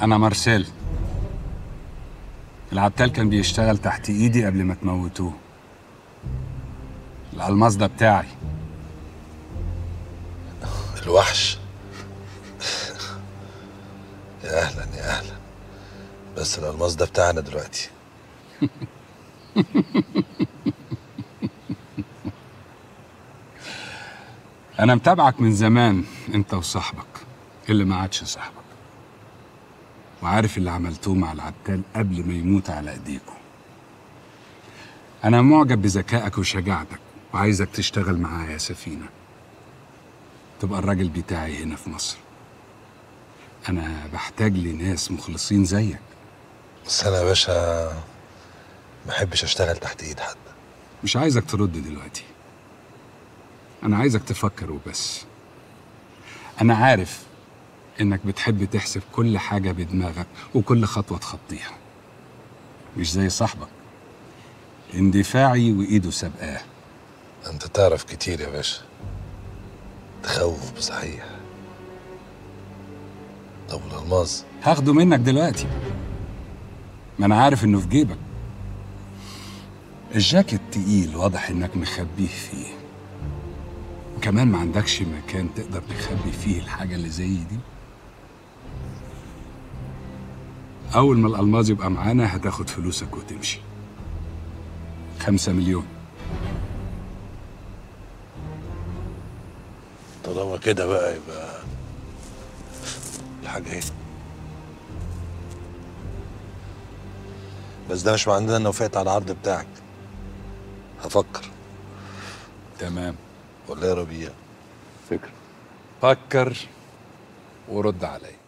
أنا مارسيل العتال كان بيشتغل تحت إيدي قبل ما تموتوه الألماس ده بتاعي الوحش يا اهلا يا اهلا بس الالماس ده بتاعنا دلوقتي أنا متابعك من زمان أنت وصاحبك اللي ما عادش صاحبك وعارف اللي عملتوه مع العتال قبل ما يموت على إيديكم أنا معجب بذكائك وشجاعتك وعايزك تشتغل معايا يا سفينة تبقى الراجل بتاعي هنا في مصر أنا بحتاج لناس مخلصين زيك بس انا يا باشا ما احبش اشتغل تحت ايد حد مش عايزك ترد دلوقتي أنا عايزك تفكر وبس أنا عارف إنك بتحب تحسب كل حاجة بدماغك وكل خطوة تخطيها مش زي صاحبك اندفاعي وإيده سابقاه انت تعرف كتير يا باشا تخوف بصحيح طب والالماس هاخده منك دلوقتي ما أنا عارف إنه في جيبك الجاكيت تقيل واضح إنك مخبيه فيه وكمان ما عندكش مكان تقدر تخبي فيه الحاجة اللي زي دي أول ما الألماظ يبقى معانا هتاخد فلوسك وتمشي خمسة مليون طالما كده بقى يبقى الحاجة ايه بس ده مش معناه انه وافقت على العرض بتاعك هفكر تمام ولا يا ربيع فكر فكر ورد عليا